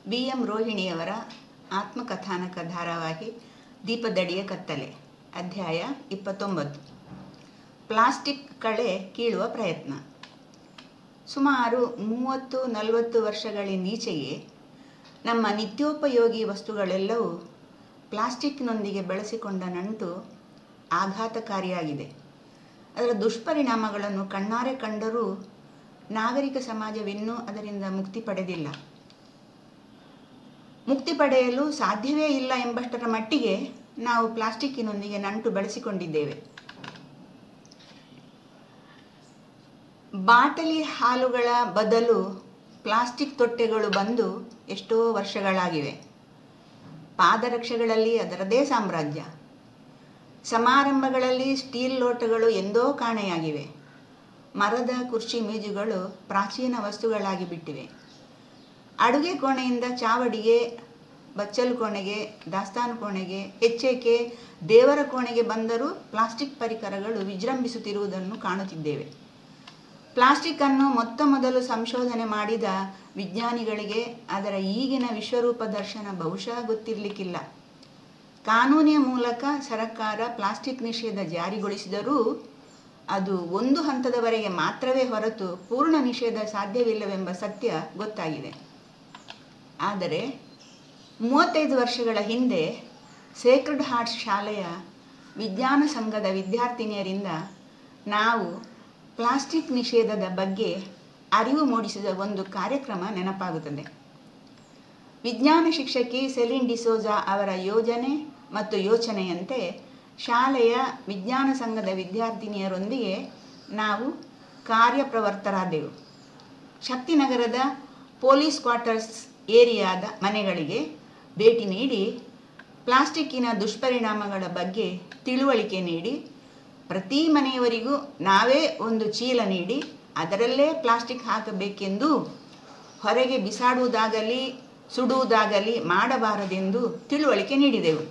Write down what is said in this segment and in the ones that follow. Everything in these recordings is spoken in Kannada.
ಬಿ ಎಂ ರೋಹಿಣಿಯವರ ಆತ್ಮಕಥಾನಕ ಧಾರಾವಾಹಿ ದೀಪದಡಿಯ ಕತ್ತಲೆ ಅಧ್ಯಾಯ ಇಪ್ಪತ್ತೊಂಬತ್ತು ಪ್ಲಾಸ್ಟಿಕ್ ಕಳೆ ಕೀಳುವ ಪ್ರಯತ್ನ ಸುಮಾರು ಮೂವತ್ತು ನಲವತ್ತು ವರ್ಷಗಳಿಂದೀಚೆಗೆ ನಮ್ಮ ನಿತ್ಯೋಪಯೋಗಿ ವಸ್ತುಗಳೆಲ್ಲವೂ ಪ್ಲಾಸ್ಟಿಕ್ನೊಂದಿಗೆ ಬೆಳೆಸಿಕೊಂಡ ನಂಟು ಆಘಾತಕಾರಿಯಾಗಿದೆ ಅದರ ದುಷ್ಪರಿಣಾಮಗಳನ್ನು ಕಣ್ಣಾರೆ ಕಂಡರೂ ನಾಗರಿಕ ಸಮಾಜವಿನ್ನೂ ಅದರಿಂದ ಮುಕ್ತಿ ಪಡೆದಿಲ್ಲ ಮುಕ್ತಿ ಪಡೆಯಲು ಸಾಧ್ಯವೇ ಇಲ್ಲ ಎಂಬಷ್ಟರ ಮಟ್ಟಿಗೆ ನಾವು ಪ್ಲಾಸ್ಟಿಕ್ಕಿನೊಂದಿಗೆ ನಂಟು ಬೆಳೆಸಿಕೊಂಡಿದ್ದೇವೆ ಬಾಟಲಿ ಹಾಲುಗಳ ಬದಲು ಪ್ಲಾಸ್ಟಿಕ್ ತೊಟ್ಟೆಗಳು ಬಂದು ಎಷ್ಟೋ ವರ್ಷಗಳಾಗಿವೆ ಪಾದರಕ್ಷೆಗಳಲ್ಲಿ ಅದರದೇ ಸಾಮ್ರಾಜ್ಯ ಸಮಾರಂಭಗಳಲ್ಲಿ ಸ್ಟೀಲ್ ಲೋಟಗಳು ಎಂದೋ ಕಾಣೆಯಾಗಿವೆ ಮರದ ಕುರ್ಚಿ ಮೇಜುಗಳು ಪ್ರಾಚೀನ ವಸ್ತುಗಳಾಗಿ ಬಿಟ್ಟಿವೆ ಅಡುಗೆ ಕೋಣೆಯಿಂದ ಚಾವಡಿಗೆ ಬಚ್ಚಲು ಕೋಣೆಗೆ ದಾಸ್ತಾನು ಕೋಣೆಗೆ ಹೆಚ್ಚೇಕೆ ದೇವರ ಕೋಣೆಗೆ ಬಂದರೂ ಪ್ಲಾಸ್ಟಿಕ್ ಪರಿಕರಗಳು ವಿಜೃಂಭಿಸುತ್ತಿರುವುದನ್ನು ಕಾಣುತ್ತಿದ್ದೇವೆ ಪ್ಲಾಸ್ಟಿಕ್ ಅನ್ನು ಮೊತ್ತ ಮೊದಲು ಸಂಶೋಧನೆ ಮಾಡಿದ ವಿಜ್ಞಾನಿಗಳಿಗೆ ಅದರ ಈಗಿನ ವಿಶ್ವರೂಪ ದರ್ಶನ ಬಹುಶಃ ಗೊತ್ತಿರಲಿಕ್ಕಿಲ್ಲ ಕಾನೂನಿನ ಮೂಲಕ ಸರಕಾರ ಪ್ಲಾಸ್ಟಿಕ್ ನಿಷೇಧ ಜಾರಿಗೊಳಿಸಿದರೂ ಅದು ಒಂದು ಹಂತದವರೆಗೆ ಮಾತ್ರವೇ ಹೊರತು ಪೂರ್ಣ ನಿಷೇಧ ಸಾಧ್ಯವಿಲ್ಲವೆಂಬ ಸತ್ಯ ಗೊತ್ತಾಗಿದೆ ಆದರೆ ಮೂವತ್ತೈದು ವರ್ಷಗಳ ಹಿಂದೆ ಸೇಕ್ರೆಡ್ ಹಾರ್ಟ್ಸ್ ಶಾಲೆಯ ವಿಜ್ಞಾನ ಸಂಘದ ವಿದ್ಯಾರ್ಥಿನಿಯರಿಂದ ನಾವು ಪ್ಲಾಸ್ಟಿಕ್ ನಿಷೇಧದ ಬಗ್ಗೆ ಅರಿವು ಮೂಡಿಸಿದ ಒಂದು ಕಾರ್ಯಕ್ರಮ ನೆನಪಾಗುತ್ತದೆ ವಿಜ್ಞಾನ ಶಿಕ್ಷಕಿ ಸೆಲಿನ್ ಡಿಸೋಜಾ ಅವರ ಯೋಜನೆ ಮತ್ತು ಯೋಚನೆಯಂತೆ ಶಾಲೆಯ ವಿಜ್ಞಾನ ಸಂಘದ ವಿದ್ಯಾರ್ಥಿನಿಯರೊಂದಿಗೆ ನಾವು ಕಾರ್ಯಪ್ರವರ್ತರಾದೆವು ಶಕ್ತಿನಗರದ ಪೊಲೀಸ್ ಕ್ವಾರ್ಟರ್ಸ್ ಏರಿಯಾದ ಮನೆಗಳಿಗೆ ಭೇಟಿ ನೀಡಿ ಪ್ಲಾಸ್ಟಿಕ್ಕಿನ ದುಷ್ಪರಿಣಾಮಗಳ ಬಗ್ಗೆ ತಿಳುವಳಿಕೆ ನೀಡಿ ಪ್ರತಿ ಮನೆಯವರಿಗೂ ನಾವೇ ಒಂದು ಚೀಲ ನೀಡಿ ಅದರಲ್ಲೇ ಪ್ಲಾಸ್ಟಿಕ್ ಹಾಕಬೇಕೆಂದು ಹೊರಗೆ ಬಿಸಾಡುವುದಾಗಲಿ ಸುಡುವುದಾಗಲಿ ಮಾಡಬಾರದೆಂದು ತಿಳುವಳಿಕೆ ನೀಡಿದೆವು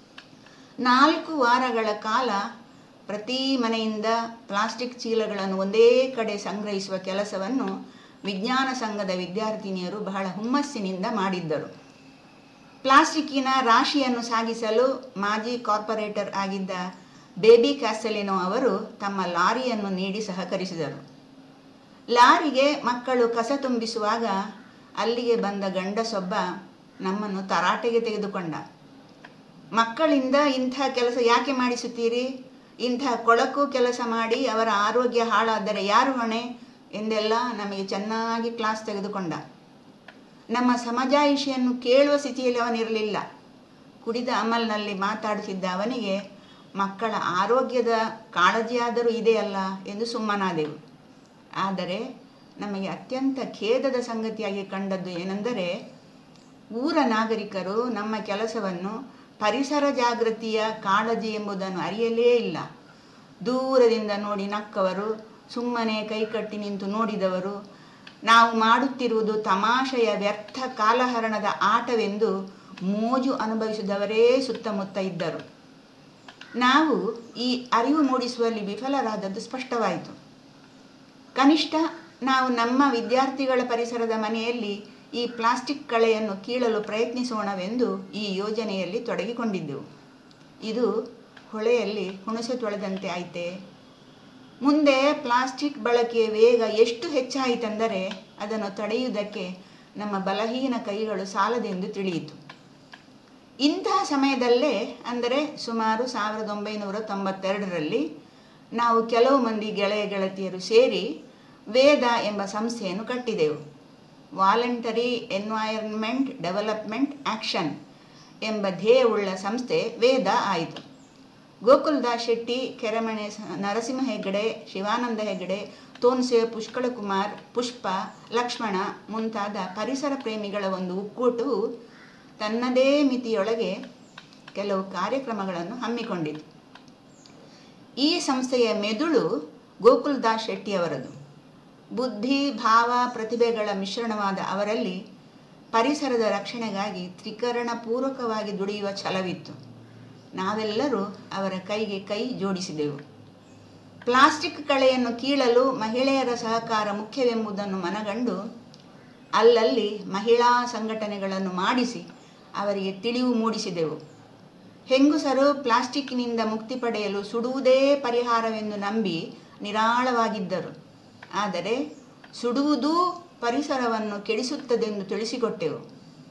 ನಾಲ್ಕು ವಾರಗಳ ಕಾಲ ಪ್ರತಿ ಮನೆಯಿಂದ ಪ್ಲಾಸ್ಟಿಕ್ ಚೀಲಗಳನ್ನು ಒಂದೇ ಕಡೆ ಸಂಗ್ರಹಿಸುವ ಕೆಲಸವನ್ನು ವಿಜ್ಞಾನ ಸಂಘದ ವಿದ್ಯಾರ್ಥಿನಿಯರು ಬಹಳ ಹುಮ್ಮಸ್ಸಿನಿಂದ ಮಾಡಿದ್ದರು ಪ್ಲಾಸ್ಟಿಕ್ಕಿನ ರಾಶಿಯನ್ನು ಸಾಗಿಸಲು ಮಾಜಿ ಕಾರ್ಪೊರೇಟರ್ ಆಗಿದ್ದ ಬೇಬಿ ಕ್ಯಾಸಲಿನೋ ಅವರು ತಮ್ಮ ಲಾರಿಯನ್ನು ನೀಡಿ ಸಹಕರಿಸಿದರು ಲಾರಿಗೆ ಮಕ್ಕಳು ಕಸ ತುಂಬಿಸುವಾಗ ಅಲ್ಲಿಗೆ ಬಂದ ಗಂಡಸೊಬ್ಬ ನಮ್ಮನ್ನು ತರಾಟೆಗೆ ತೆಗೆದುಕೊಂಡ ಮಕ್ಕಳಿಂದ ಇಂಥ ಕೆಲಸ ಯಾಕೆ ಮಾಡಿಸುತ್ತೀರಿ ಇಂಥ ಕೊಳಕು ಕೆಲಸ ಮಾಡಿ ಅವರ ಆರೋಗ್ಯ ಹಾಳಾದರೆ ಯಾರು ಹೊಣೆ ಎಂದೆಲ್ಲ ನಮಗೆ ಚೆನ್ನಾಗಿ ಕ್ಲಾಸ್ ತೆಗೆದುಕೊಂಡ ನಮ್ಮ ಸಮಜಾಯಿಷಿಯನ್ನು ಕೇಳುವ ಸ್ಥಿತಿಯಲ್ಲಿ ಅವನಿರಲಿಲ್ಲ ಕುಡಿದ ಅಮಲ್ನಲ್ಲಿ ಮಾತಾಡುತ್ತಿದ್ದ ಅವನಿಗೆ ಮಕ್ಕಳ ಆರೋಗ್ಯದ ಕಾಳಜಿಯಾದರೂ ಇದೆಯಲ್ಲ ಎಂದು ಸುಮ್ಮನಾದೆವು ಆದರೆ ನಮಗೆ ಅತ್ಯಂತ ಖೇದದ ಸಂಗತಿಯಾಗಿ ಕಂಡದ್ದು ಏನೆಂದರೆ ಊರ ನಾಗರಿಕರು ನಮ್ಮ ಕೆಲಸವನ್ನು ಪರಿಸರ ಜಾಗೃತಿಯ ಕಾಳಜಿ ಎಂಬುದನ್ನು ಅರಿಯಲೇ ಇಲ್ಲ ದೂರದಿಂದ ನೋಡಿ ನಕ್ಕವರು ಸುಮ್ಮನೆ ಕೈಕಟ್ಟಿ ನಿಂತು ನೋಡಿದವರು ನಾವು ಮಾಡುತ್ತಿರುವುದು ತಮಾಷೆಯ ವ್ಯರ್ಥ ಕಾಲಹರಣದ ಆಟವೆಂದು ಮೋಜು ಅನುಭವಿಸಿದವರೇ ಸುತ್ತಮುತ್ತ ಇದ್ದರು ನಾವು ಈ ಅರಿವು ಮೂಡಿಸುವಲ್ಲಿ ವಿಫಲರಾದದ್ದು ಸ್ಪಷ್ಟವಾಯಿತು ಕನಿಷ್ಠ ನಾವು ನಮ್ಮ ವಿದ್ಯಾರ್ಥಿಗಳ ಪರಿಸರದ ಮನೆಯಲ್ಲಿ ಈ ಪ್ಲಾಸ್ಟಿಕ್ ಕಳೆಯನ್ನು ಕೀಳಲು ಪ್ರಯತ್ನಿಸೋಣವೆಂದು ಈ ಯೋಜನೆಯಲ್ಲಿ ತೊಡಗಿಕೊಂಡಿದ್ದೆವು ಇದು ಹೊಳೆಯಲ್ಲಿ ಹುಣಸೆ ತೊಳೆದಂತೆ ಆಯಿತೆ ಮುಂದೆ ಪ್ಲಾಸ್ಟಿಕ್ ಬಳಕೆಯ ವೇಗ ಎಷ್ಟು ಹೆಚ್ಚಾಯಿತೆಂದರೆ ಅದನ್ನು ತಡೆಯುವುದಕ್ಕೆ ನಮ್ಮ ಬಲಹೀನ ಕೈಗಳು ಸಾಲದೆಂದು ತಿಳಿಯಿತು ಇಂತಹ ಸಮಯದಲ್ಲೇ ಅಂದರೆ ಸುಮಾರು ಸಾವಿರದ ಒಂಬೈನೂರ ತೊಂಬತ್ತೆರಡರಲ್ಲಿ ನಾವು ಕೆಲವು ಮಂದಿ ಗೆಳೆಯ ಗೆಳತಿಯರು ಸೇರಿ ವೇದ ಎಂಬ ಸಂಸ್ಥೆಯನ್ನು ಕಟ್ಟಿದೆವು ವಾಲಂಟರಿ ಎನ್ವೈರನ್ಮೆಂಟ್ ಡೆವಲಪ್ಮೆಂಟ್ ಆಕ್ಷನ್ ಎಂಬ ಧ್ಯೇಯವುಳ್ಳ ಸಂಸ್ಥೆ ವೇದ ಆಯಿತು ಗೋಕುಲ್ದಾಸ್ ಶೆಟ್ಟಿ ಕೆರೆಮಣೆ ನರಸಿಂಹ ಹೆಗ್ಗಡೆ ಶಿವಾನಂದ ಹೆಗ್ಗಡೆ ತೋನ್ಸೆ ಪುಷ್ಕಳಕುಮಾರ್ ಪುಷ್ಪ ಲಕ್ಷ್ಮಣ ಮುಂತಾದ ಪರಿಸರ ಪ್ರೇಮಿಗಳ ಒಂದು ಒಕ್ಕೂಟವು ತನ್ನದೇ ಮಿತಿಯೊಳಗೆ ಕೆಲವು ಕಾರ್ಯಕ್ರಮಗಳನ್ನು ಹಮ್ಮಿಕೊಂಡಿತು ಈ ಸಂಸ್ಥೆಯ ಮೆದುಳು ಗೋಕುಲ್ದಾಸ್ ಶೆಟ್ಟಿಯವರದು ಬುದ್ಧಿ ಭಾವ ಪ್ರತಿಭೆಗಳ ಮಿಶ್ರಣವಾದ ಅವರಲ್ಲಿ ಪರಿಸರದ ರಕ್ಷಣೆಗಾಗಿ ತ್ರಿಕರಣ ಪೂರ್ವಕವಾಗಿ ದುಡಿಯುವ ಛಲವಿತ್ತು ನಾವೆಲ್ಲರೂ ಅವರ ಕೈಗೆ ಕೈ ಜೋಡಿಸಿದೆವು ಪ್ಲಾಸ್ಟಿಕ್ ಕಳೆಯನ್ನು ಕೀಳಲು ಮಹಿಳೆಯರ ಸಹಕಾರ ಮುಖ್ಯವೆಂಬುದನ್ನು ಮನಗಂಡು ಅಲ್ಲಲ್ಲಿ ಮಹಿಳಾ ಸಂಘಟನೆಗಳನ್ನು ಮಾಡಿಸಿ ಅವರಿಗೆ ತಿಳಿವು ಮೂಡಿಸಿದೆವು ಹೆಂಗುಸರು ಪ್ಲಾಸ್ಟಿಕ್ನಿಂದ ಮುಕ್ತಿ ಪಡೆಯಲು ಸುಡುವುದೇ ಪರಿಹಾರವೆಂದು ನಂಬಿ ನಿರಾಳವಾಗಿದ್ದರು ಆದರೆ ಸುಡುವುದೂ ಪರಿಸರವನ್ನು ಕೆಡಿಸುತ್ತದೆಂದು ತಿಳಿಸಿಕೊಟ್ಟೆವು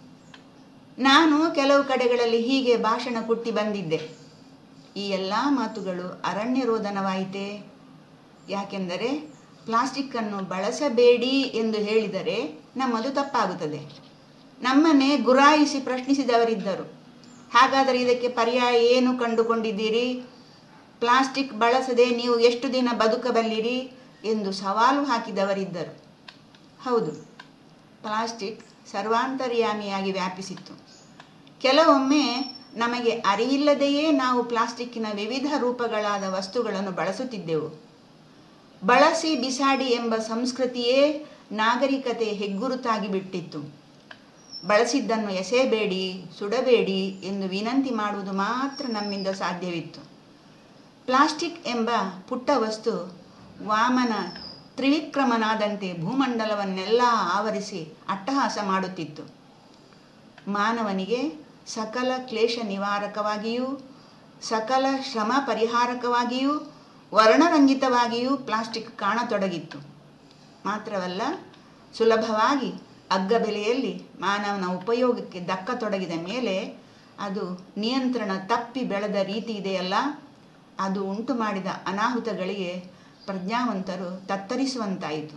ನಾನು ಕೆಲವು ಕಡೆಗಳಲ್ಲಿ ಹೀಗೆ ಭಾಷಣ ಕೊಟ್ಟಿ ಬಂದಿದ್ದೆ ಈ ಎಲ್ಲ ಮಾತುಗಳು ಅರಣ್ಯ ರೋದನವಾಯಿತೇ ಯಾಕೆಂದರೆ ಪ್ಲಾಸ್ಟಿಕ್ಕನ್ನು ಬಳಸಬೇಡಿ ಎಂದು ಹೇಳಿದರೆ ನಮ್ಮದು ತಪ್ಪಾಗುತ್ತದೆ ನಮ್ಮನ್ನೇ ಗುರಾಯಿಸಿ ಪ್ರಶ್ನಿಸಿದವರಿದ್ದರು ಹಾಗಾದರೆ ಇದಕ್ಕೆ ಪರ್ಯಾಯ ಏನು ಕಂಡುಕೊಂಡಿದ್ದೀರಿ ಪ್ಲಾಸ್ಟಿಕ್ ಬಳಸದೆ ನೀವು ಎಷ್ಟು ದಿನ ಬದುಕಬಲ್ಲಿರಿ ಎಂದು ಸವಾಲು ಹಾಕಿದವರಿದ್ದರು ಹೌದು ಪ್ಲಾಸ್ಟಿಕ್ ಸರ್ವಾಂತರ್ಯಾಮಿಯಾಗಿ ವ್ಯಾಪಿಸಿತ್ತು ಕೆಲವೊಮ್ಮೆ ನಮಗೆ ಅರಿವಿಲ್ಲದೆಯೇ ನಾವು ಪ್ಲಾಸ್ಟಿಕ್ಕಿನ ವಿವಿಧ ರೂಪಗಳಾದ ವಸ್ತುಗಳನ್ನು ಬಳಸುತ್ತಿದ್ದೆವು ಬಳಸಿ ಬಿಸಾಡಿ ಎಂಬ ಸಂಸ್ಕೃತಿಯೇ ನಾಗರಿಕತೆ ಹೆಗ್ಗುರುತಾಗಿ ಬಿಟ್ಟಿತ್ತು ಬಳಸಿದ್ದನ್ನು ಎಸೆಯಬೇಡಿ ಸುಡಬೇಡಿ ಎಂದು ವಿನಂತಿ ಮಾಡುವುದು ಮಾತ್ರ ನಮ್ಮಿಂದ ಸಾಧ್ಯವಿತ್ತು ಪ್ಲಾಸ್ಟಿಕ್ ಎಂಬ ಪುಟ್ಟ ವಸ್ತು ವಾಮನ ತ್ರಿವಿಕ್ರಮನಾದಂತೆ ಭೂಮಂಡಲವನ್ನೆಲ್ಲ ಆವರಿಸಿ ಅಟ್ಟಹಾಸ ಮಾಡುತ್ತಿತ್ತು ಮಾನವನಿಗೆ ಸಕಲ ಕ್ಲೇಶ ನಿವಾರಕವಾಗಿಯೂ ಸಕಲ ಶ್ರಮ ಪರಿಹಾರಕವಾಗಿಯೂ ವರ್ಣರಂಜಿತವಾಗಿಯೂ ಪ್ಲಾಸ್ಟಿಕ್ ಕಾಣತೊಡಗಿತ್ತು ಮಾತ್ರವಲ್ಲ ಸುಲಭವಾಗಿ ಅಗ್ಗ ಬೆಲೆಯಲ್ಲಿ ಮಾನವನ ಉಪಯೋಗಕ್ಕೆ ದಕ್ಕತೊಡಗಿದ ಮೇಲೆ ಅದು ನಿಯಂತ್ರಣ ತಪ್ಪಿ ಬೆಳೆದ ರೀತಿ ಇದೆಯಲ್ಲ ಅದು ಉಂಟು ಮಾಡಿದ ಅನಾಹುತಗಳಿಗೆ ಪ್ರಜ್ಞಾವಂತರು ತತ್ತರಿಸುವಂತಾಯಿತು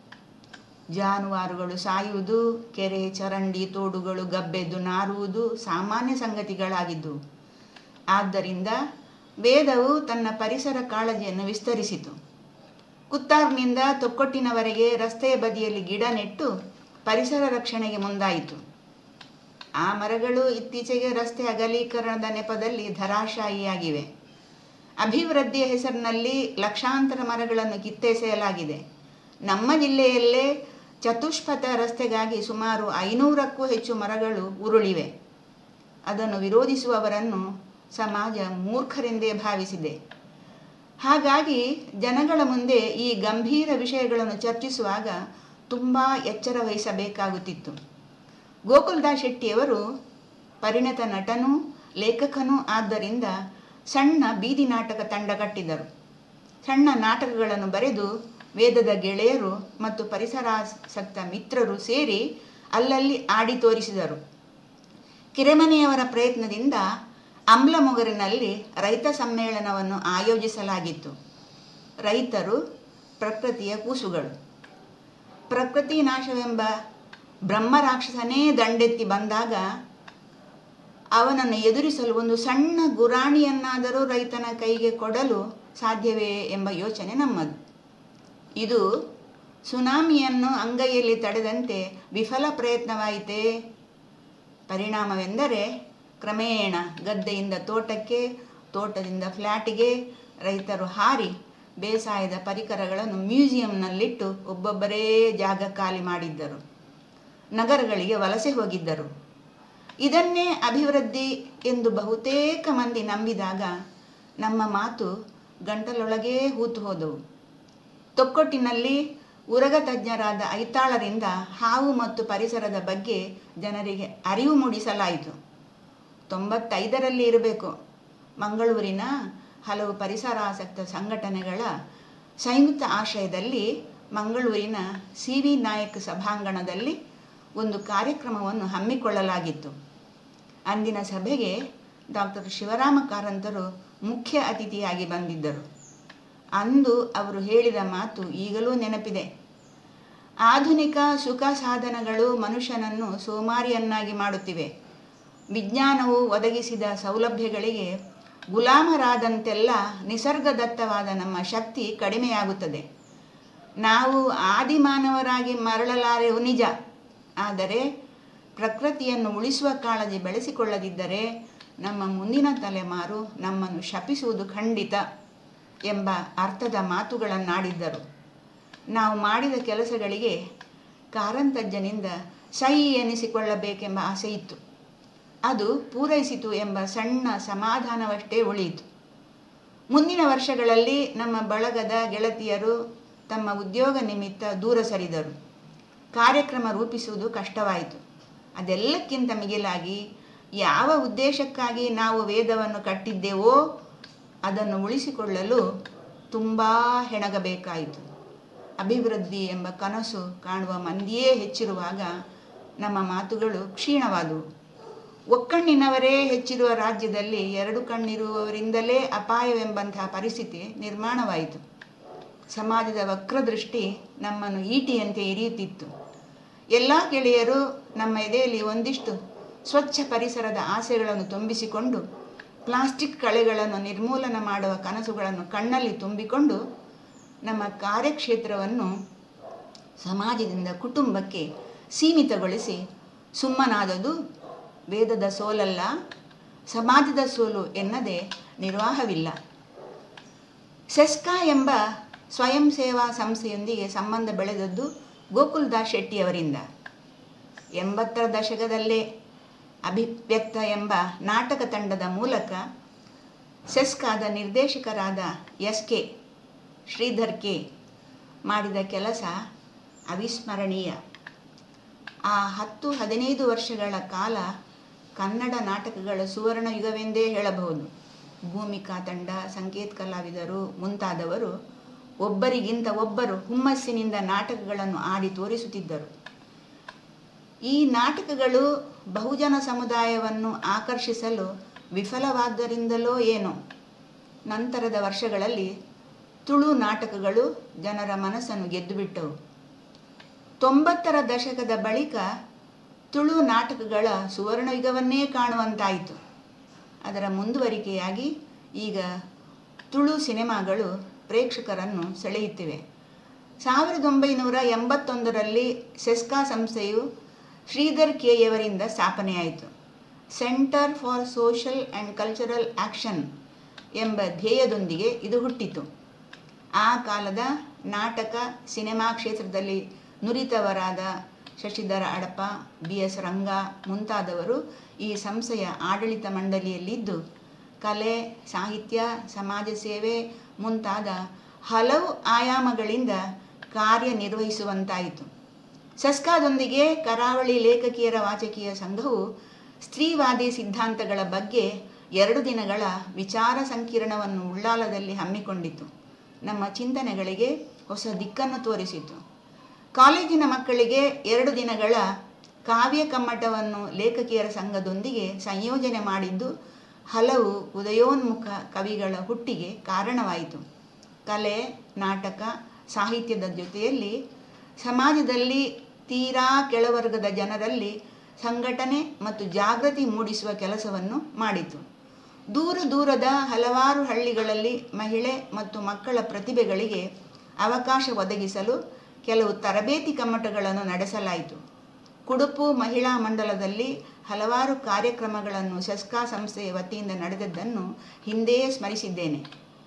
ಜಾನುವಾರುಗಳು ಸಾಯುವುದು ಕೆರೆ ಚರಂಡಿ ತೋಡುಗಳು ಗಬ್ಬೆದ್ದು ನಾರುವುದು ಸಾಮಾನ್ಯ ಸಂಗತಿಗಳಾಗಿದ್ದವು ಆದ್ದರಿಂದ ವೇದವು ತನ್ನ ಪರಿಸರ ಕಾಳಜಿಯನ್ನು ವಿಸ್ತರಿಸಿತು ಕುತ್ತಾರ್ನಿಂದ ತೊಕ್ಕೊಟ್ಟಿನವರೆಗೆ ರಸ್ತೆಯ ಬದಿಯಲ್ಲಿ ಗಿಡ ನೆಟ್ಟು ಪರಿಸರ ರಕ್ಷಣೆಗೆ ಮುಂದಾಯಿತು ಆ ಮರಗಳು ಇತ್ತೀಚೆಗೆ ರಸ್ತೆ ಅಗಲೀಕರಣದ ನೆಪದಲ್ಲಿ ಧರಾಶಾಹಿಯಾಗಿವೆ ಅಭಿವೃದ್ಧಿಯ ಹೆಸರಿನಲ್ಲಿ ಲಕ್ಷಾಂತರ ಮರಗಳನ್ನು ಕಿತ್ತೆಸೆಯಲಾಗಿದೆ ನಮ್ಮ ಜಿಲ್ಲೆಯಲ್ಲೇ ಚತುಷ್ಪಥ ರಸ್ತೆಗಾಗಿ ಸುಮಾರು ಐನೂರಕ್ಕೂ ಹೆಚ್ಚು ಮರಗಳು ಉರುಳಿವೆ ಅದನ್ನು ವಿರೋಧಿಸುವವರನ್ನು ಸಮಾಜ ಮೂರ್ಖರೆಂದೇ ಭಾವಿಸಿದೆ ಹಾಗಾಗಿ ಜನಗಳ ಮುಂದೆ ಈ ಗಂಭೀರ ವಿಷಯಗಳನ್ನು ಚರ್ಚಿಸುವಾಗ ತುಂಬ ಎಚ್ಚರ ವಹಿಸಬೇಕಾಗುತ್ತಿತ್ತು ಗೋಕುಲ್ದಾಸ್ ಶೆಟ್ಟಿಯವರು ಪರಿಣತ ನಟನೂ ಲೇಖಕನೂ ಆದ್ದರಿಂದ ಸಣ್ಣ ಬೀದಿ ನಾಟಕ ತಂಡ ಕಟ್ಟಿದರು ಸಣ್ಣ ನಾಟಕಗಳನ್ನು ಬರೆದು ವೇದದ ಗೆಳೆಯರು ಮತ್ತು ಪರಿಸರಾಸಕ್ತ ಮಿತ್ರರು ಸೇರಿ ಅಲ್ಲಲ್ಲಿ ಆಡಿ ತೋರಿಸಿದರು ಕಿರೆಮನೆಯವರ ಪ್ರಯತ್ನದಿಂದ ಅಂಬ್ಲಮೊಗರಿನಲ್ಲಿ ರೈತ ಸಮ್ಮೇಳನವನ್ನು ಆಯೋಜಿಸಲಾಗಿತ್ತು ರೈತರು ಪ್ರಕೃತಿಯ ಕೂಸುಗಳು ಪ್ರಕೃತಿ ನಾಶವೆಂಬ ಬ್ರಹ್ಮರಾಕ್ಷಸನೇ ದಂಡೆತ್ತಿ ಬಂದಾಗ ಅವನನ್ನು ಎದುರಿಸಲು ಒಂದು ಸಣ್ಣ ಗುರಾಣಿಯನ್ನಾದರೂ ರೈತನ ಕೈಗೆ ಕೊಡಲು ಸಾಧ್ಯವೇ ಎಂಬ ಯೋಚನೆ ನಮ್ಮದು ಇದು ಸುನಾಮಿಯನ್ನು ಅಂಗೈಯಲ್ಲಿ ತಡೆದಂತೆ ವಿಫಲ ಪ್ರಯತ್ನವಾಯಿತೇ ಪರಿಣಾಮವೆಂದರೆ ಕ್ರಮೇಣ ಗದ್ದೆಯಿಂದ ತೋಟಕ್ಕೆ ತೋಟದಿಂದ ಫ್ಲ್ಯಾಟಿಗೆ ರೈತರು ಹಾರಿ ಬೇಸಾಯದ ಪರಿಕರಗಳನ್ನು ಮ್ಯೂಸಿಯಂನಲ್ಲಿಟ್ಟು ಒಬ್ಬೊಬ್ಬರೇ ಜಾಗ ಖಾಲಿ ಮಾಡಿದ್ದರು ನಗರಗಳಿಗೆ ವಲಸೆ ಹೋಗಿದ್ದರು ಇದನ್ನೇ ಅಭಿವೃದ್ಧಿ ಎಂದು ಬಹುತೇಕ ಮಂದಿ ನಂಬಿದಾಗ ನಮ್ಮ ಮಾತು ಗಂಟಲೊಳಗೇ ಹೂತು ಹೋದವು ತೊಕ್ಕೊಟ್ಟಿನಲ್ಲಿ ಉರಗ ತಜ್ಞರಾದ ಐತಾಳರಿಂದ ಹಾವು ಮತ್ತು ಪರಿಸರದ ಬಗ್ಗೆ ಜನರಿಗೆ ಅರಿವು ಮೂಡಿಸಲಾಯಿತು ತೊಂಬತ್ತೈದರಲ್ಲಿ ಇರಬೇಕು ಮಂಗಳೂರಿನ ಹಲವು ಪರಿಸರಾಸಕ್ತ ಸಂಘಟನೆಗಳ ಸಂಯುಕ್ತ ಆಶ್ರಯದಲ್ಲಿ ಮಂಗಳೂರಿನ ಸಿ ವಿ ನಾಯಕ್ ಸಭಾಂಗಣದಲ್ಲಿ ಒಂದು ಕಾರ್ಯಕ್ರಮವನ್ನು ಹಮ್ಮಿಕೊಳ್ಳಲಾಗಿತ್ತು ಅಂದಿನ ಸಭೆಗೆ ಡಾಕ್ಟರ್ ಶಿವರಾಮ ಕಾರಂತರು ಮುಖ್ಯ ಅತಿಥಿಯಾಗಿ ಬಂದಿದ್ದರು ಅಂದು ಅವರು ಹೇಳಿದ ಮಾತು ಈಗಲೂ ನೆನಪಿದೆ ಆಧುನಿಕ ಸುಖ ಸಾಧನಗಳು ಮನುಷ್ಯನನ್ನು ಸೋಮಾರಿಯನ್ನಾಗಿ ಮಾಡುತ್ತಿವೆ ವಿಜ್ಞಾನವು ಒದಗಿಸಿದ ಸೌಲಭ್ಯಗಳಿಗೆ ಗುಲಾಮರಾದಂತೆಲ್ಲ ನಿಸರ್ಗದತ್ತವಾದ ನಮ್ಮ ಶಕ್ತಿ ಕಡಿಮೆಯಾಗುತ್ತದೆ ನಾವು ಆದಿಮಾನವರಾಗಿ ಮರಳಲಾರೆವು ನಿಜ ಆದರೆ ಪ್ರಕೃತಿಯನ್ನು ಉಳಿಸುವ ಕಾಳಜಿ ಬೆಳೆಸಿಕೊಳ್ಳದಿದ್ದರೆ ನಮ್ಮ ಮುಂದಿನ ತಲೆಮಾರು ನಮ್ಮನ್ನು ಶಪಿಸುವುದು ಖಂಡಿತ ಎಂಬ ಅರ್ಥದ ಮಾತುಗಳನ್ನಾಡಿದ್ದರು ನಾವು ಮಾಡಿದ ಕೆಲಸಗಳಿಗೆ ಕಾರಂತಜ್ಜನಿಂದ ಸೈ ಎನಿಸಿಕೊಳ್ಳಬೇಕೆಂಬ ಆಸೆ ಇತ್ತು ಅದು ಪೂರೈಸಿತು ಎಂಬ ಸಣ್ಣ ಸಮಾಧಾನವಷ್ಟೇ ಉಳಿಯಿತು ಮುಂದಿನ ವರ್ಷಗಳಲ್ಲಿ ನಮ್ಮ ಬಳಗದ ಗೆಳತಿಯರು ತಮ್ಮ ಉದ್ಯೋಗ ನಿಮಿತ್ತ ದೂರ ಸರಿದರು ಕಾರ್ಯಕ್ರಮ ರೂಪಿಸುವುದು ಕಷ್ಟವಾಯಿತು ಅದೆಲ್ಲಕ್ಕಿಂತ ಮಿಗಿಲಾಗಿ ಯಾವ ಉದ್ದೇಶಕ್ಕಾಗಿ ನಾವು ವೇದವನ್ನು ಕಟ್ಟಿದ್ದೇವೋ ಅದನ್ನು ಉಳಿಸಿಕೊಳ್ಳಲು ತುಂಬ ಹೆಣಗಬೇಕಾಯಿತು ಅಭಿವೃದ್ಧಿ ಎಂಬ ಕನಸು ಕಾಣುವ ಮಂದಿಯೇ ಹೆಚ್ಚಿರುವಾಗ ನಮ್ಮ ಮಾತುಗಳು ಕ್ಷೀಣವಾದವು ಒಕ್ಕಣ್ಣಿನವರೇ ಹೆಚ್ಚಿರುವ ರಾಜ್ಯದಲ್ಲಿ ಎರಡು ಕಣ್ಣಿರುವವರಿಂದಲೇ ಅಪಾಯವೆಂಬಂತಹ ಪರಿಸ್ಥಿತಿ ನಿರ್ಮಾಣವಾಯಿತು ಸಮಾಜದ ವಕ್ರದೃಷ್ಟಿ ನಮ್ಮನ್ನು ಈಟಿಯಂತೆ ಎರಿಯುತ್ತಿತ್ತು ಎಲ್ಲ ಗೆಳೆಯರು ನಮ್ಮ ಎದೆಯಲ್ಲಿ ಒಂದಿಷ್ಟು ಸ್ವಚ್ಛ ಪರಿಸರದ ಆಸೆಗಳನ್ನು ತುಂಬಿಸಿಕೊಂಡು ಪ್ಲಾಸ್ಟಿಕ್ ಕಳೆಗಳನ್ನು ನಿರ್ಮೂಲನ ಮಾಡುವ ಕನಸುಗಳನ್ನು ಕಣ್ಣಲ್ಲಿ ತುಂಬಿಕೊಂಡು ನಮ್ಮ ಕಾರ್ಯಕ್ಷೇತ್ರವನ್ನು ಸಮಾಜದಿಂದ ಕುಟುಂಬಕ್ಕೆ ಸೀಮಿತಗೊಳಿಸಿ ಸುಮ್ಮನಾದದು ವೇದದ ಸೋಲಲ್ಲ ಸಮಾಜದ ಸೋಲು ಎನ್ನದೇ ನಿರ್ವಾಹವಿಲ್ಲ ಸೆಸ್ಕಾ ಎಂಬ ಸ್ವಯಂ ಸೇವಾ ಸಂಸ್ಥೆಯೊಂದಿಗೆ ಸಂಬಂಧ ಬೆಳೆದದ್ದು ಗೋಕುಲ್ದಾಸ್ ಶೆಟ್ಟಿಯವರಿಂದ ಎಂಬತ್ತರ ದಶಕದಲ್ಲೇ ಅಭಿವ್ಯಕ್ತ ಎಂಬ ನಾಟಕ ತಂಡದ ಮೂಲಕ ಸೆಸ್ಕಾದ ನಿರ್ದೇಶಕರಾದ ಎಸ್ ಕೆ ಶ್ರೀಧರ್ ಕೆ ಮಾಡಿದ ಕೆಲಸ ಅವಿಸ್ಮರಣೀಯ ಆ ಹತ್ತು ಹದಿನೈದು ವರ್ಷಗಳ ಕಾಲ ಕನ್ನಡ ನಾಟಕಗಳ ಸುವರ್ಣ ಯುಗವೆಂದೇ ಹೇಳಬಹುದು ಭೂಮಿಕಾ ತಂಡ ಸಂಕೇತ್ ಕಲಾವಿದರು ಮುಂತಾದವರು ಒಬ್ಬರಿಗಿಂತ ಒಬ್ಬರು ಹುಮ್ಮಸ್ಸಿನಿಂದ ನಾಟಕಗಳನ್ನು ಆಡಿ ತೋರಿಸುತ್ತಿದ್ದರು ಈ ನಾಟಕಗಳು ಬಹುಜನ ಸಮುದಾಯವನ್ನು ಆಕರ್ಷಿಸಲು ವಿಫಲವಾದ್ದರಿಂದಲೋ ಏನೋ ನಂತರದ ವರ್ಷಗಳಲ್ಲಿ ತುಳು ನಾಟಕಗಳು ಜನರ ಮನಸ್ಸನ್ನು ಗೆದ್ದುಬಿಟ್ಟವು ತೊಂಬತ್ತರ ದಶಕದ ಬಳಿಕ ತುಳು ನಾಟಕಗಳ ಸುವರ್ಣಯುಗವನ್ನೇ ಕಾಣುವಂತಾಯಿತು ಅದರ ಮುಂದುವರಿಕೆಯಾಗಿ ಈಗ ತುಳು ಸಿನಿಮಾಗಳು ಪ್ರೇಕ್ಷಕರನ್ನು ಸೆಳೆಯುತ್ತಿವೆ ಸಾವಿರದ ಒಂಬೈನೂರ ಎಂಬತ್ತೊಂದರಲ್ಲಿ ಸೆಸ್ಕಾ ಸಂಸ್ಥೆಯು ಶ್ರೀಧರ್ ಕೆಯವರಿಂದ ಸ್ಥಾಪನೆಯಾಯಿತು centre for social and cultural action ಎಂಬ ಧ್ಯೇಯದೊಂದಿಗೆ ಇದು ಹುಟ್ಟಿತು ಆ ಕಾಲದ ನಾಟಕ ಸಿನಿಮಾ ಕ್ಷೇತ್ರದಲ್ಲಿ ನುರಿತವರಾದ ಶಶಿಧರ ಅಡಪ ಬಿ ಎಸ್ ರಂಗ ಮುಂತಾದವರು ಈ ಸಂಸ್ಥೆಯ ಆಡಳಿತ ಮಂಡಳಿಯಲ್ಲಿದ್ದು ಕಲೆ ಸಾಹಿತ್ಯ ಸಮಾಜ ಸೇವೆ ಮುಂತಾದ ಹಲವು ಆಯಾಮಗಳಿಂದ ಕಾರ್ಯನಿರ್ವಹಿಸುವಂತಾಯಿತು ಸಸ್ಕಾದೊಂದಿಗೆ ಕರಾವಳಿ ಲೇಖಕಿಯರ ವಾಚಕೀಯ ಸಂಘವು ಸ್ತ್ರೀವಾದಿ ಸಿದ್ಧಾಂತಗಳ ಬಗ್ಗೆ ಎರಡು ದಿನಗಳ ವಿಚಾರ ಸಂಕಿರಣವನ್ನು ಉಳ್ಳಾಲದಲ್ಲಿ ಹಮ್ಮಿಕೊಂಡಿತು ನಮ್ಮ ಚಿಂತನೆಗಳಿಗೆ ಹೊಸ ದಿಕ್ಕನ್ನು ತೋರಿಸಿತು ಕಾಲೇಜಿನ ಮಕ್ಕಳಿಗೆ ಎರಡು ದಿನಗಳ ಕಾವ್ಯ ಕಮ್ಮಟವನ್ನು ಲೇಖಕಿಯರ ಸಂಘದೊಂದಿಗೆ ಸಂಯೋಜನೆ ಮಾಡಿದ್ದು ಹಲವು ಉದಯೋನ್ಮುಖ ಕವಿಗಳ ಹುಟ್ಟಿಗೆ ಕಾರಣವಾಯಿತು ಕಲೆ ನಾಟಕ ಸಾಹಿತ್ಯದ ಜೊತೆಯಲ್ಲಿ ಸಮಾಜದಲ್ಲಿ ತೀರಾ ಕೆಳವರ್ಗದ ಜನರಲ್ಲಿ ಸಂಘಟನೆ ಮತ್ತು ಜಾಗೃತಿ ಮೂಡಿಸುವ ಕೆಲಸವನ್ನು ಮಾಡಿತು ದೂರ ದೂರದ ಹಲವಾರು ಹಳ್ಳಿಗಳಲ್ಲಿ ಮಹಿಳೆ ಮತ್ತು ಮಕ್ಕಳ ಪ್ರತಿಭೆಗಳಿಗೆ ಅವಕಾಶ ಒದಗಿಸಲು ಕೆಲವು ತರಬೇತಿ ಕಮ್ಮಟಗಳನ್ನು ನಡೆಸಲಾಯಿತು ಕುಡುಪು ಮಹಿಳಾ ಮಂಡಲದಲ್ಲಿ ಹಲವಾರು ಕಾರ್ಯಕ್ರಮಗಳನ್ನು ಸೆಸ್ಕಾ ಸಂಸ್ಥೆಯ ವತಿಯಿಂದ ನಡೆದದ್ದನ್ನು ಹಿಂದೆಯೇ ಸ್ಮರಿಸಿದ್ದೇನೆ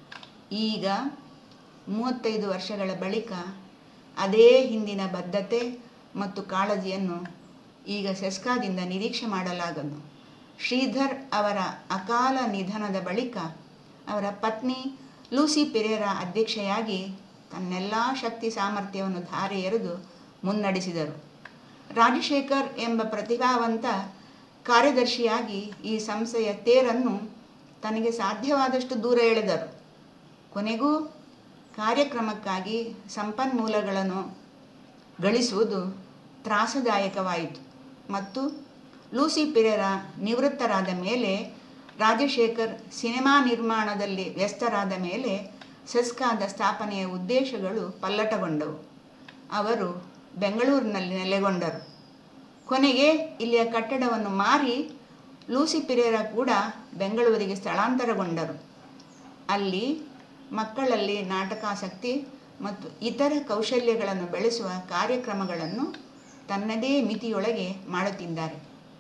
ಈಗ ಮೂವತ್ತೈದು ವರ್ಷಗಳ ಬಳಿಕ ಅದೇ ಹಿಂದಿನ ಬದ್ಧತೆ ಮತ್ತು ಕಾಳಜಿಯನ್ನು ಈಗ ಸೆಸ್ಕಾದಿಂದ ನಿರೀಕ್ಷೆ ಮಾಡಲಾಗದು ಶ್ರೀಧರ್ ಅವರ ಅಕಾಲ ನಿಧನದ ಬಳಿಕ ಅವರ ಪತ್ನಿ ಲೂಸಿ ಪೆರೇರಾ ಅಧ್ಯಕ್ಷೆಯಾಗಿ ತನ್ನೆಲ್ಲ ಶಕ್ತಿ ಸಾಮರ್ಥ್ಯವನ್ನು ಧಾರೆ ಎರೆದು ಮುನ್ನಡೆಸಿದರು ರಾಜಶೇಖರ್ ಎಂಬ ಪ್ರತಿಭಾವಂತ ಕಾರ್ಯದರ್ಶಿಯಾಗಿ ಈ ಸಂಸ್ಥೆಯ ತೇರನ್ನು ತನಗೆ ಸಾಧ್ಯವಾದಷ್ಟು ದೂರ ಎಳೆದರು ಕೊನೆಗೂ ಕಾರ್ಯಕ್ರಮಕ್ಕಾಗಿ ಸಂಪನ್ಮೂಲಗಳನ್ನು ಗಳಿಸುವುದು ತ್ರಾಸದಾಯಕವಾಯಿತು ಮತ್ತು ಲೂಸಿ ಪಿರೆರಾ ನಿವೃತ್ತರಾದ ಮೇಲೆ ರಾಜಶೇಖರ್ ಸಿನಿಮಾ ನಿರ್ಮಾಣದಲ್ಲಿ ವ್ಯಸ್ತರಾದ ಮೇಲೆ ಸೆಸ್ಕಾದ ಸ್ಥಾಪನೆಯ ಉದ್ದೇಶಗಳು ಪಲ್ಲಟಗೊಂಡವು ಅವರು ಬೆಂಗಳೂರಿನಲ್ಲಿ ನೆಲೆಗೊಂಡರು ಕೊನೆಗೆ ಇಲ್ಲಿಯ ಕಟ್ಟಡವನ್ನು ಮಾರಿ ಲೂಸಿ ಪಿರೇರಾ ಕೂಡ ಬೆಂಗಳೂರಿಗೆ ಸ್ಥಳಾಂತರಗೊಂಡರು ಅಲ್ಲಿ ಮಕ್ಕಳಲ್ಲಿ ನಾಟಕಾಸಕ್ತಿ ಮತ್ತು ಇತರ ಕೌಶಲ್ಯಗಳನ್ನು ಬೆಳೆಸುವ ಕಾರ್ಯಕ್ರಮಗಳನ್ನು ತನ್ನದೇ ಮಿತಿಯೊಳಗೆ ಮಾಡುತ್ತಿದ್ದಾರೆ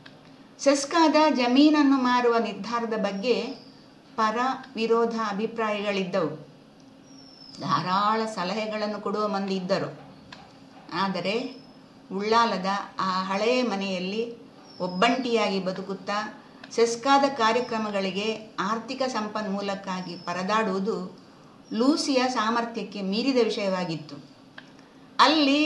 ಸೆಸ್ಕಾದ ಜಮೀನನ್ನು ಮಾರುವ ನಿರ್ಧಾರದ ಬಗ್ಗೆ ಪರ ವಿರೋಧ ಅಭಿಪ್ರಾಯಗಳಿದ್ದವು ಧಾರಾಳ ಸಲಹೆಗಳನ್ನು ಕೊಡುವ ಮಂದಿ ಇದ್ದರು ಆದರೆ ಉಳ್ಳಾಲದ ಆ ಹಳೆಯ ಮನೆಯಲ್ಲಿ ಒಬ್ಬಂಟಿಯಾಗಿ ಬದುಕುತ್ತಾ ಸೆಸ್ಕಾದ ಕಾರ್ಯಕ್ರಮಗಳಿಗೆ ಆರ್ಥಿಕ ಸಂಪನ್ಮೂಲಕ್ಕಾಗಿ ಪರದಾಡುವುದು ಲೂಸಿಯ ಸಾಮರ್ಥ್ಯಕ್ಕೆ ಮೀರಿದ ವಿಷಯವಾಗಿತ್ತು ಅಲ್ಲಿ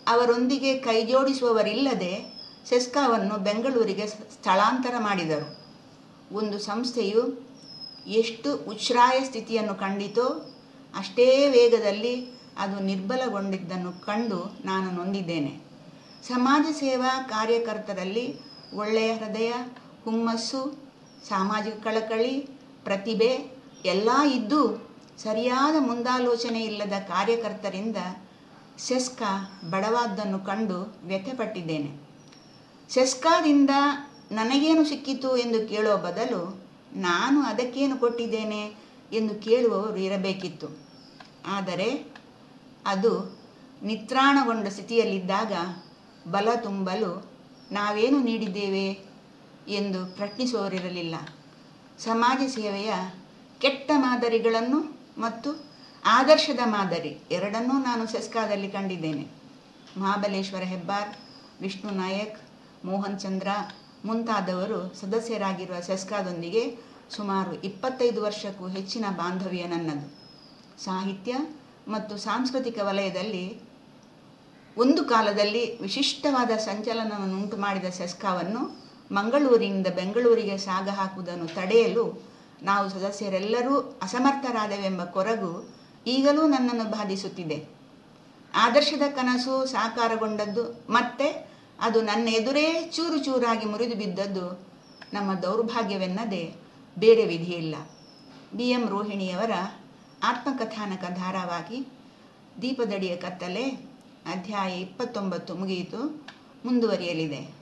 ಅವರೊಂದಿಗೆ ಕೈಜೋಡಿಸುವವರಿಲ್ಲದೆ ಸೆಸ್ಕಾವನ್ನು ಬೆಂಗಳೂರಿಗೆ ಸ್ಥಳಾಂತರ ಮಾಡಿದರು ಒಂದು ಸಂಸ್ಥೆಯು ಎಷ್ಟು ಉಚ್ಛ್ರಾಯ ಸ್ಥಿತಿಯನ್ನು ಕಂಡಿತೋ ಅಷ್ಟೇ ವೇಗದಲ್ಲಿ ಅದು ನಿರ್ಬಲಗೊಂಡಿದ್ದನ್ನು ಕಂಡು ನಾನು ನೊಂದಿದ್ದೇನೆ ಸಮಾಜ ಸೇವಾ ಕಾರ್ಯಕರ್ತರಲ್ಲಿ ಒಳ್ಳೆಯ ಹೃದಯ ಹುಮ್ಮಸ್ಸು ಸಾಮಾಜಿಕ ಕಳಕಳಿ ಪ್ರತಿಭೆ ಎಲ್ಲ ಇದ್ದು ಸರಿಯಾದ ಮುಂದಾಲೋಚನೆ ಇಲ್ಲದ ಕಾರ್ಯಕರ್ತರಿಂದ ಸೆಸ್ಕಾ ಬಡವಾದ್ದನ್ನು ಕಂಡು ವ್ಯಥೆಪಟ್ಟಿದ್ದೇನೆ ಸೆಸ್ಕಾದಿಂದ ನನಗೇನು ಸಿಕ್ಕಿತು ಎಂದು ಕೇಳುವ ಬದಲು ನಾನು ಅದಕ್ಕೇನು ಕೊಟ್ಟಿದ್ದೇನೆ ಎಂದು ಕೇಳುವವರು ಇರಬೇಕಿತ್ತು ಆದರೆ ಅದು ನಿತ್ರಾಣಗೊಂಡ ಸ್ಥಿತಿಯಲ್ಲಿದ್ದಾಗ ಬಲ ತುಂಬಲು ನಾವೇನು ನೀಡಿದ್ದೇವೆ ಎಂದು ಪ್ರಶ್ನಿಸುವವರಿರಲಿಲ್ಲ ಸಮಾಜ ಸೇವೆಯ ಕೆಟ್ಟ ಮಾದರಿಗಳನ್ನು ಮತ್ತು ಆದರ್ಶದ ಮಾದರಿ ಎರಡನ್ನೂ ನಾನು ಸೆಸ್ಕಾದಲ್ಲಿ ಕಂಡಿದ್ದೇನೆ ಮಹಾಬಲೇಶ್ವರ ಹೆಬ್ಬಾರ್ ವಿಷ್ಣು ನಾಯಕ್ ಮೋಹನ್ ಚಂದ್ರ ಮುಂತಾದವರು ಸದಸ್ಯರಾಗಿರುವ ಸೆಸ್ಕಾದೊಂದಿಗೆ ಸುಮಾರು ಇಪ್ಪತ್ತೈದು ವರ್ಷಕ್ಕೂ ಹೆಚ್ಚಿನ ಬಾಂಧವ್ಯ ನನ್ನದು ಸಾಹಿತ್ಯ ಮತ್ತು ಸಾಂಸ್ಕೃತಿಕ ವಲಯದಲ್ಲಿ ಒಂದು ಕಾಲದಲ್ಲಿ ವಿಶಿಷ್ಟವಾದ ಸಂಚಲನವನ್ನುಂಟು ಮಾಡಿದ ಸೆಸ್ಕಾವನ್ನು ಮಂಗಳೂರಿನಿಂದ ಬೆಂಗಳೂರಿಗೆ ಸಾಗ ಹಾಕುವುದನ್ನು ತಡೆಯಲು ನಾವು ಸದಸ್ಯರೆಲ್ಲರೂ ಅಸಮರ್ಥರಾದವೆಂಬ ಕೊರಗು ಈಗಲೂ ನನ್ನನ್ನು ಬಾಧಿಸುತ್ತಿದೆ ಆದರ್ಶದ ಕನಸು ಸಾಕಾರಗೊಂಡದ್ದು ಮತ್ತೆ ಅದು ನನ್ನ ಎದುರೇ ಚೂರು ಚೂರಾಗಿ ಮುರಿದು ಬಿದ್ದದ್ದು ನಮ್ಮ ದೌರ್ಭಾಗ್ಯವೆನ್ನದೇ ಬೇರೆ ವಿಧಿಯಿಲ್ಲ ಬಿ ಎಂ ರೋಹಿಣಿಯವರ ಆತ್ಮಕಥಾನಕ ಧಾರಾವಾಹಿ ದೀಪದಡಿಯ ಕತ್ತಲೆ ಅಧ್ಯಾಯ ಇಪ್ಪತ್ತೊಂಬತ್ತು ಮುಗಿಯಿತು ಮುಂದುವರಿಯಲಿದೆ